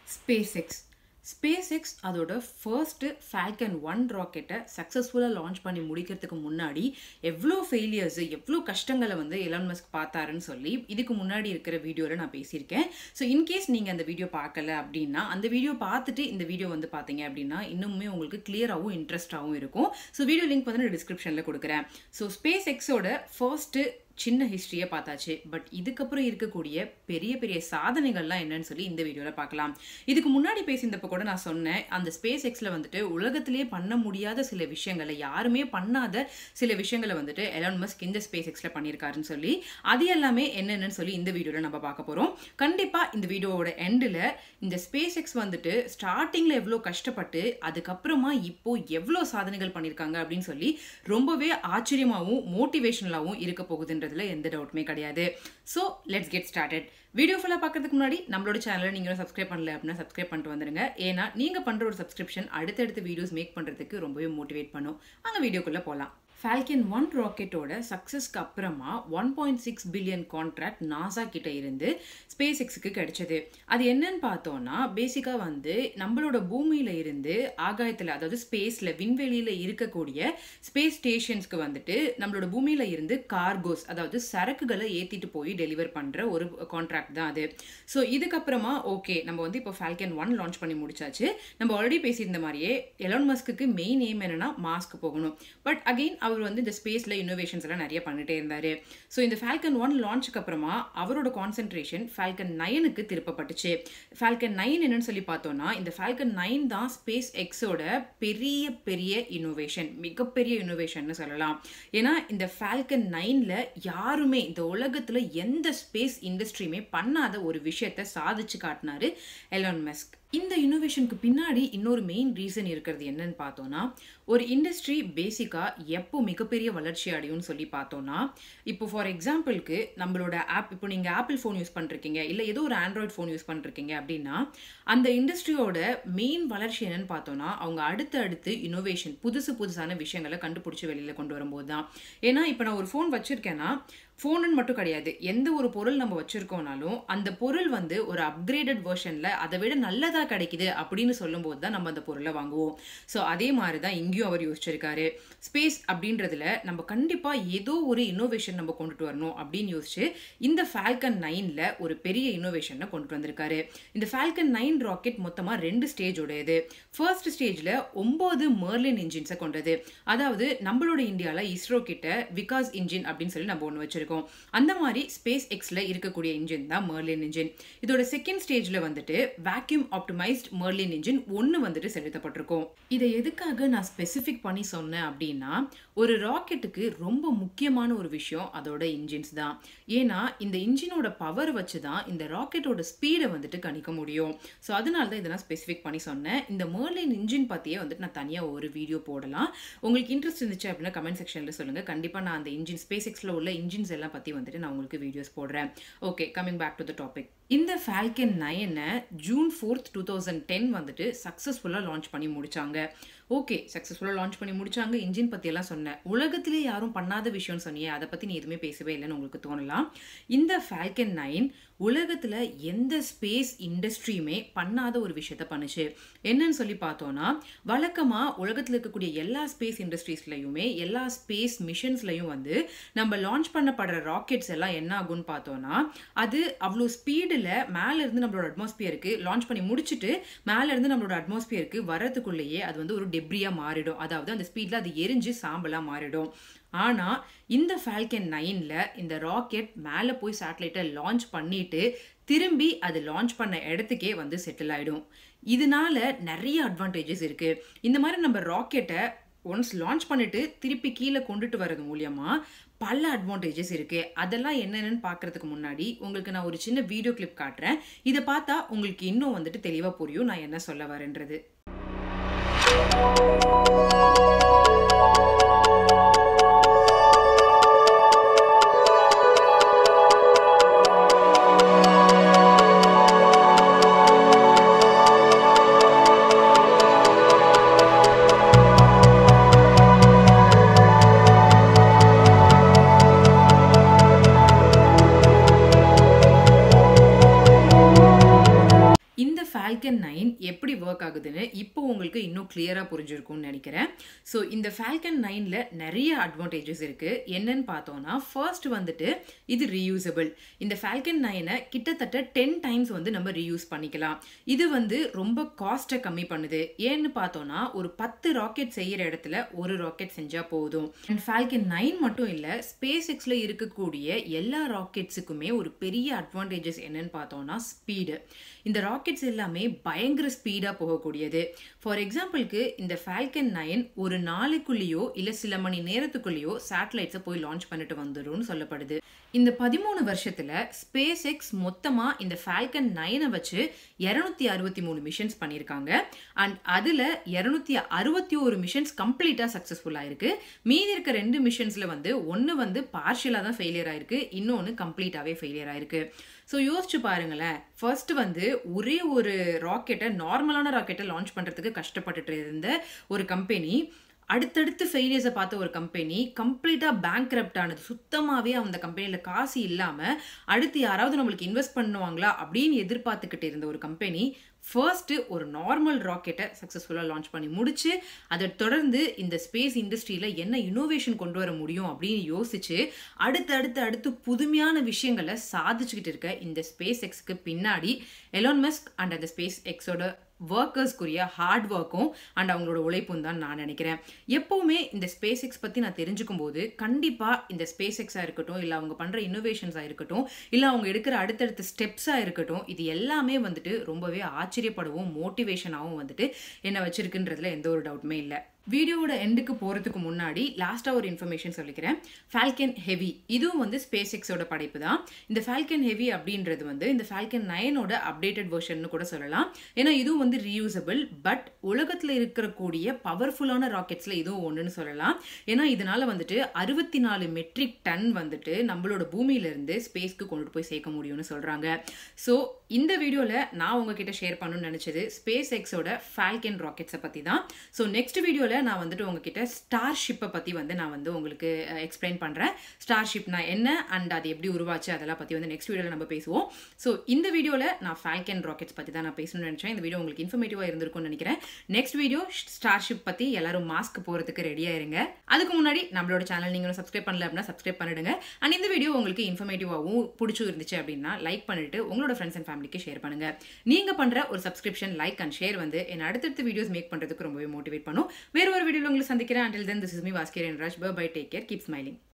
space X space X அதோட first Falcon one ராக்கெட்டை சக்ஸஸ்ஃபுல்லாக லான்ச் பண்ணி முடிக்கிறதுக்கு முன்னாடி எவ்வளோ ஃபெயிலியர்ஸு எவ்வளோ கஷ்டங்களை வந்து எலான் மஸ்க் பார்த்தாருன்னு சொல்லி இதுக்கு முன்னாடி இருக்கிற வீடியோவில் நான் பேசியிருக்கேன் ஸோ இன்கேஸ் நீங்கள் அந்த வீடியோ பார்க்கல அப்படின்னா அந்த வீடியோ பார்த்துட்டு இந்த வீடியோ வந்து பார்த்தீங்க அப்படின்னா இன்னுமே உங்களுக்கு கிளியராகவும் இன்ட்ரெஸ்டாகவும் இருக்கும் ஸோ வீடியோ லிங்க் வந்து நான் டிஸ்கிரிப்ஷனில் கொடுக்குறேன் ஸோ ஸ்பேஸ் எக்ஸோட ஃபர்ஸ்ட்டு சின்ன ஹிஸ்ட்ரியை பார்த்தாச்சு பட் இதுக்கப்புறம் இருக்கக்கூடிய பெரிய பெரிய சாதனைகள்லாம் என்னன்னு சொல்லி இந்த வீடியோவில் பார்க்கலாம் இதுக்கு முன்னாடி பேசியிருந்தப்ப கூட நான் சொன்னேன் அந்த ஸ்பேஸ் எக்ஸில் வந்துட்டு உலகத்திலே பண்ண முடியாத சில விஷயங்களை யாருமே பண்ணாத சில விஷயங்களை வந்துட்டு எலான் மஸ்க் இந்த ஸ்பேஸ் எக்ஸில் பண்ணியிருக்காருன்னு சொல்லி அது எல்லாமே என்னென்னு சொல்லி இந்த வீடியோவில் நம்ம பார்க்க போகிறோம் கண்டிப்பாக இந்த வீடியோவோட எண்டில் இந்த ஸ்பேஸ் எக்ஸ் வந்துட்டு ஸ்டார்டிங்கில் எவ்வளோ கஷ்டப்பட்டு அதுக்கப்புறமா இப்போ எவ்வளோ சாதனைகள் பண்ணியிருக்காங்க அப்படின்னு சொல்லி ரொம்பவே ஆச்சரியமாகவும் மோட்டிவேஷனலாகவும் இருக்க போகுதுன்ற பண்ணுறதுல எந்த டவுட்டுமே கிடையாது so let's get started video ஃபுல்லாக பார்க்கறதுக்கு முன்னாடி நம்மளோட சேனலை நீங்கள் சப்ஸ்கிரைப் பண்ணல அப்படின்னா சப்ஸ்கிரைப் பண்ணிட்டு வந்துருங்க ஏன்னா நீங்கள் பண்ணுற ஒரு சப்ஸ்கிரிப்ஷன் அடுத்தடுத்த வீடியோஸ் மேக் பண்ணுறதுக்கு ரொம்பவே மோட்டிவேட் பண்ணும் அங்கே வீடியோக்குள்ளே போகலாம் ஃபால்கன் ஒன் ராக்கெட்டோட சக்ஸஸ்க்கு அப்புறமா one point six billion contract NASA கிட்ட இருந்து ஸ்பேஸ் எக்ஸுக்கு கிடைச்சது அது என்னன்னு பார்த்தோம்னா பேசிக்காக வந்து நம்மளோட பூமியில இருந்து ஆகாயத்தில் அதாவது ஸ்பேஸில் விண்வெளியில் இருக்கக்கூடிய ஸ்பேஸ் ஸ்டேஷன்ஸ்க்கு வந்துட்டு நம்மளோட பூமியில இருந்து கார்கோஸ் அதாவது சரக்குகளை ஏற்றிட்டு போய் டெலிவர் பண்ணுற ஒரு கான்ட்ராக்ட் தான் அது ஸோ இதுக்கப்புறமா ஓகே நம்ம வந்து இப்போ ஃபால்கன் ஒன் லான்ச் பண்ணி முடிச்சாச்சு நம்ம ஆல்ரெடி பேசியிருந்த மாதிரியே எலான் மஸ்க்கு மெயின் எய்ம் என்னன்னா மாஸ்க் போகணும் பட் அகெயின் அவர் வந்து இந்த ஸ்பேஸில் இன்னோவேஷன்ஸ் எல்லாம் நிறைய பண்ணிட்டே இருந்தார் ஸோ இந்த ஃபால்கன் ஒன் லான்ச்சுக்கு அப்புறமா அவரோட கான்சென்ட்ரேஷன் ஃபால்கன் நைனுக்கு திருப்பப்பட்டுச்சு ஃபால்கன் நைன் என்னன்னு சொல்லி பார்த்தோம்னா இந்த ஃபால்கன் நைன் தான் ஸ்பேஸ் எக்ஸோட பெரிய பெரிய இன்னோவேஷன் மிகப்பெரிய இன்னோவேஷன் சொல்லலாம் ஏன்னா இந்த ஃபால்கன் நைனில் யாருமே இந்த உலகத்தில் எந்த ஸ்பேஸ் இண்டஸ்ட்ரியுமே பண்ணாத ஒரு விஷயத்தை சாதிச்சு காட்டினாரு எலான் மஸ்க் இந்த இன்னோவேஷனுக்கு பின்னாடி இன்னொரு மெயின் ரீசன் இருக்கிறது என்னன்னு பார்த்தோம்னா ஒரு இண்டஸ்ட்ரி பேசிக்காக எப்போ மிகப்பெரிய வளர்ச்சி அடையும்னு சொல்லி பார்த்தோம்னா இப்போ ஃபார் எக்ஸாம்பிளுக்கு நம்மளோட ஆப் இப்போ நீங்கள் ஆப்பிள் ஃபோன் யூஸ் பண்ணிருக்கீங்க இல்லை ஏதோ ஒரு ஆண்ட்ராய்ட் ஃபோன் யூஸ் பண்ணிருக்கீங்க அப்படின்னா அந்த இண்டஸ்ட்ரியோட மெயின் வளர்ச்சி என்னன்னு பார்த்தோம்னா அவங்க அடுத்து அடுத்து இன்னோவேஷன் புதுசு புதுசான விஷயங்களை கண்டுபிடிச்சி வெளியில் கொண்டு வரும்போது தான் ஏன்னா இப்போ நான் ஒரு ஃபோன் வச்சுருக்கேன்னா ஃபோனுன்னு மட்டும் கிடையாது எந்த ஒரு பொருள் நம்ம வச்சுருக்கோனாலும் அந்த பொருள் வந்து ஒரு அப்கிரேடட் வேர்ஷனில் அதை விட நல்லதாக கிடைக்குது அப்படின்னு சொல்லும்போது தான் நம்ம அந்த பொருளை வாங்குவோம் ஸோ அதே மாதிரி தான் இங்கேயும் அவர் யோசிச்சிருக்காரு ஸ்பேஸ் அப்படின்றதுல நம்ம கண்டிப்பாக ஏதோ ஒரு இன்னோவேஷன் நம்ம கொண்டுட்டு வரணும் அப்படின்னு யோசிச்சு இந்த ஃபால்கன் நைனில் ஒரு பெரிய இன்னோவேஷனை கொண்டுட்டு வந்திருக்காரு இந்த ஃபால்கன் நைன் ராக்கெட் மொத்தமாக ரெண்டு ஸ்டேஜ் உடையது ஃபர்ஸ்ட் ஸ்டேஜில் ஒம்பது மேர்லின் இன்ஜின்ஸை கொண்டது அதாவது நம்மளோட இந்தியாவில் இஸ்ரோ கிட்ட விகாஸ் இன்ஜின் அப்படின்னு சொல்லி நம்ம ஒன்று வச்சிருக்கோம் அந்த மாதிரி ஸ்பேஸ் எக்ஸில் இருக்கக்கூடிய இன்ஜின் தான் மர்லின் இன்ஜின் இதோட செகண்ட் ஸ்டேஜில் வந்துட்டு வேக்யூம் ஆப்டிமைஸ்ட் மர்லின் இன்ஜின் ஒன்று வந்துட்டு செலுத்தப்பட்டிருக்கும் இதை எதுக்காக நான் ஸ்பெசிஃபிக் பண்ணி சொன்னேன் அப்படின்னா ஒரு ராக்கெட்டுக்கு ரொம்ப முக்கியமான ஒரு விஷயம் அதோட இன்ஜின்ஸ் தான் ஏன்னா இந்த இன்ஜினோட பவர் வச்சு தான் இந்த ராக்கெட்டோட ஸ்பீடை வந்துட்டு கணிக்க முடியும் ஸோ அதனால தான் இதை நான் ஸ்பெசிஃபிக் பண்ணி சொன்னேன் இந்த மர்லின் இன்ஜின் பற்றியே வந்துட்டு நான் தனியாக ஒரு வீடியோ போடலாம் உங்களுக்கு இன்ட்ரெஸ்ட் இருந்துச்சு அப்படின்னா கமெண்ட் செக்ஷனில் சொல்லுங்கள் கண்டிப்பாக நான் அந்த இன்ஜின் ஸ்பேஸ் எக்ஸில் உள்ள இன்ஜின்ஸ் எல்லாம் பற்றி வந்துட்டு நான் உங்களுக்கு வீடியோஸ் போடுறேன் okay coming back to the topic இந்த ஃபால்கன் நைனை June fourth two thousand ten வந்துட்டு சக்ஸஸ்ஃபுல்லாக லான்ச் பண்ணி முடிச்சாங்க ஓகே சக்ஸஸ்ஃபுல்லாக லான்ச் பண்ணி முடிச்சாங்க இன்ஜின் பற்றியெல்லாம் சொன்னேன் உலகத்திலே யாரும் பண்ணாத விஷயம்னு சொன்னியே அதை பற்றி நீ எதுவுமே பேசவே இல்லைன்னு உங்களுக்கு தோணலாம் இந்த ஃபால்கன் நைன் உலகத்தில் எந்த ஸ்பேஸ் இண்டஸ்ட்ரியுமே பண்ணாத ஒரு விஷயத்த பண்ணுச்சு என்னன்னு சொல்லி பார்த்தோன்னா வழக்கமாக உலகத்தில் இருக்கக்கூடிய எல்லா ஸ்பேஸ் இண்டஸ்ட்ரீஸ்லையுமே எல்லா ஸ்பேஸ் மிஷன்ஸ்லையும் வந்து நம்ம லான்ச் பண்ணப்படுற ராக்கெட்ஸ் எல்லாம் என்ன ஆகும்னு பார்த்தோன்னா அது அவ்வளோ ஸ்பீடில் மேலேருந்து நம்மளோட அட்மாஸ்பியருக்கு லான்ச் பண்ணி முடிச்சுட்டு மேலேருந்து நம்மளோட அட்மாஸ்பியருக்கு வரதுக்குள்ளேயே அது வந்து ஒரு டெப்ரியாக மாறிடும் அதாவது அந்த ஸ்பீடில் அது எரிஞ்சு சாம்பலாக மாறிடும் ஆனால் இந்த ஃபால்கன் நைனில் இந்த ராக்கெட் மேலே போய் சேட்டலைட்டை லான்ச் பண்ணிட்டு திரும்பி அது லான்ச் பண்ண இடத்துக்கே வந்து செட்டில் ஆகிடும் இதனால நிறைய அட்வான்டேஜஸ் இருக்குது இந்த மாதிரி நம்ம ராக்கெட்டை ஒன்ஸ் லான்ச் பண்ணிட்டு திருப்பி கீழே கொண்டுட்டு வர்றது மூலியமா பல அட்வான்டேஜஸ் இருக்குது அதெல்லாம் என்னென்னு பார்க்குறதுக்கு முன்னாடி உங்களுக்கு நான் ஒரு சின்ன வீடியோ கிளிப் காட்டுறேன் இதை பார்த்தா உங்களுக்கு இன்னும் வந்துட்டு தெளிவாக புரியும் நான் என்ன சொல்ல வரேன்றது ஃபால்கன் நைன் எப்படி ஒர்க் ஆகுதுன்னு இப்போ உங்களுக்கு இன்னும் கிளியராக புரிஞ்சிருக்கும்னு நினைக்கிறேன் ஸோ இந்த ஃபால்கன் நைனில் நிறைய அட்வான்டேஜஸ் இருக்குது என்னன்னு பார்த்தோம்னா ஃபர்ஸ்ட் வந்துட்டு இது ரீயூசபிள் இந்த ஃபால்கன் நைனை கிட்டத்தட்ட டென் டைம்ஸ் வந்து நம்ம ரீயூஸ் பண்ணிக்கலாம் இது வந்து ரொம்ப காஸ்ட்டை கம்மி பண்ணுது ஏன்னு பார்த்தோம்னா ஒரு பத்து ராக்கெட் செய்கிற இடத்துல ஒரு ராக்கெட் செஞ்சால் போதும் அண்ட் ஃபால்கன் நைன் மட்டும் இல்லை ஸ்பேஸ் எக்ஸில் இருக்கக்கூடிய எல்லா ராக்கெட்ஸுக்குமே ஒரு பெரிய அட்வான்டேஜஸ் என்னன்னு பார்த்தோம்னா ஸ்பீடு இந்த ராக்கெட்ஸ் எல்லாமே பயங்கர ஸ்பீடாக போகக்கூடியது ஃபார் எக்ஸாம்பிளுக்கு இந்த ஃபால்கன் நைன் ஒரு நாளுக்குள்ளேயோ இல்லை சில மணி நேரத்துக்குள்ளேயோ சேட்டலைட்ஸை போய் லான்ச் பண்ணிட்டு வந்துடும்னு சொல்லப்படுது இந்த பதிமூணு வருஷத்தில் ஸ்பேஸ் எக்ஸ் மொத்தமாக இந்த ஃபால்கன் நைனை வச்சு இரநூத்தி அறுபத்தி மூணு மிஷன்ஸ் பண்ணியிருக்காங்க அண்ட் அதில் இரநூத்தி அறுபத்தி ஒரு மிஷன்ஸ் கம்ப்ளீட்டாக சக்ஸஸ்ஃபுல்லாக இருக்குது மீதி இருக்க ரெண்டு மிஷன்ஸில் வந்து ஒன்று வந்து பார்ஷியலாக தான் ஃபெயிலியர் ஆயிருக்கு இன்னொன்று கம்ப்ளீட்டாகவே ஃபெயிலியர் ஆயிருக்கு ஸோ யோசிச்சு பாருங்களேன் ஃபர்ஸ்ட் வந்து ஒரே ஒரு ராக்கெட்டை நார்மலான ராக்கெட்டை லான்ச் பண்ணுறதுக்கு கஷ்டப்பட்டுட்டு இருந்த ஒரு கம்பெனி அடுத்தடுத்து ஃபெயிலியர்ஸை பார்த்த ஒரு கம்பெனி கம்ப்ளீட்டாக பேங்க் ஆனது சுத்தமாகவே அந்த கம்பெனியில் காசு இல்லாமல் அடுத்து யாராவது நம்மளுக்கு இன்வெஸ்ட் பண்ணுவாங்களா அப்படின்னு எதிர்பார்த்துக்கிட்டு இருந்த ஒரு கம்பெனி ஃபர்ஸ்ட்டு ஒரு நார்மல் ராக்கெட்டை சக்ஸஸ்ஃபுல்லாக லான்ச் பண்ணி முடிச்சு அதை தொடர்ந்து இந்த ஸ்பேஸ் இண்டஸ்ட்ரியில் என்ன இனோவேஷன் கொண்டு வர முடியும் அப்படின்னு யோசிச்சு அடுத்து அடுத்து அடுத்து புதுமையான விஷயங்களை சாதிச்சுக்கிட்டு இருக்க இந்த ஸ்பேஸ் எக்ஸ்க்கு பின்னாடி எலான் மஸ்க் அண்ட் அந்த ஸ்பேஸ் எக்ஸோட ஒர்க்கர்ஸ்க்குரிய ஹார்ட் ஒர்க்கும் அண்ட் அவங்களோட உழைப்பும் தான் நான் நினைக்கிறேன் எப்போவுமே இந்த ஸ்பேஸ் எக்ஸ் பற்றி நான் தெரிஞ்சுக்கும் போது கண்டிப்பாக இந்த ஸ்பேஸ் எக்ஸாக இருக்கட்டும் இல்லை அவங்க பண்ணுற இன்னோவேஷன்ஸாக இருக்கட்டும் இல்லை அவங்க எடுக்கிற அடுத்தடுத்த ஸ்டெப்ஸாக இருக்கட்டும் இது எல்லாமே வந்துட்டு ரொம்பவே ஆச்சரியப்படவும் மோட்டிவேஷனாகவும் வந்துட்டு என்ன வச்சிருக்குன்றதுல எந்த ஒரு டவுட்டுமே இல்லை வீடியோவோட எண்டுக்கு போகிறதுக்கு முன்னாடி லாஸ்ட்டாக ஒரு இன்ஃபர்மேஷன் சொல்லிக்கிறேன் ஃபால்கன் ஹெவி இதுவும் வந்து ஸ்பேஸ் எக்ஸோட படைப்பு தான் இந்த ஃபால்கன் ஹெவி அப்படின்றது வந்து இந்த ஃபால்கன் நைனோட அப்டேட்டட் வெர்ஷன் கூட சொல்லலாம் ஏன்னா இதுவும் வந்து ரீயூசபிள் பட் உலகத்தில் இருக்கக்கூடிய பவர்ஃபுல்லான ராக்கெட்ஸில் இதுவும் ஒன்றுன்னு சொல்லலாம் ஏன்னா இதனால வந்துட்டு அறுபத்தி நாலு மெட்ரிக் டன் வந்துட்டு நம்மளோட பூமியிலேருந்து ஸ்பேஸ்க்கு கொண்டுட்டு போய் சேர்க்க முடியும்னு சொல்கிறாங்க ஸோ இந்த வீடியோவில் நான் உங்ககிட்ட ஷேர் பண்ணணும்னு நினச்சது ஸ்பேஸ் எக்ஸோட ஃபால்கன் ராக்கெட்ஸை பற்றி தான் ஸோ நெக்ஸ்ட் வீடியோவில் நான் வந்துட்டு உங்ககிட்ட ஸ்டார் ஷிப்பை பற்றி வந்து நான் வந்து உங்களுக்கு எக்ஸ்பிளைன் பண்ணுறேன் ஸ்டார் ஷிப்னா என்ன அண்ட் அது எப்படி உருவாச்சு அதெல்லாம் பற்றி வந்து நெக்ஸ்ட் வீடியோவில் நம்ம பேசுவோம் ஸோ இந்த வீடியோவில் நான் ஃபால்கன் ராக்கெட்ஸ் பற்றி தான் நான் பேசணும்னு நினச்சேன் இந்த வீடியோ உங்களுக்கு இன்ஃபர்மேட்டிவாக இருந்திருக்கும்னு நினைக்கிறேன் நெக்ஸ்ட் வீடியோ ஸ்டார் ஷிப் பற்றி எல்லாரும் மாஸ்க் போகிறதுக்கு ரெடியாக இருங்க அதுக்கு முன்னாடி நம்மளோட சேனல் நீங்களும் சப்ஸ்கிரைப் பண்ணல அப்படின்னா சப்ஸ்கிரைப் பண்ணிடுங்க அண்ட் இந்த வீடியோ உங்களுக்கு இன்ஃபர்மேட்டிவாகவும் பிடிச்சி இருந்துச்சு அப்படின்னா லைக் பண்ணிட்டு உங்களோட ஃப்ரெண்ட்ஸ் அண்ட் ஃபேமிலிக்கு ஷேர் பண்ணுங்க நீங்கள் பண்ணுற ஒரு சப்ஸ்கிரிப்ஷன் லைக் அண்ட் ஷேர் வந்து என்ன அடுத்தடுத்த வீடியோஸ் மேக் பண்ணுறதுக்கு ரொம்பவே மோட்டிவேட் பண்ணும் வேற ஒரு வீடியோவில் உங்களை சந்திக்கிறேன் until then this is me வாஸ்கேரியன் Raj bye take care keep smiling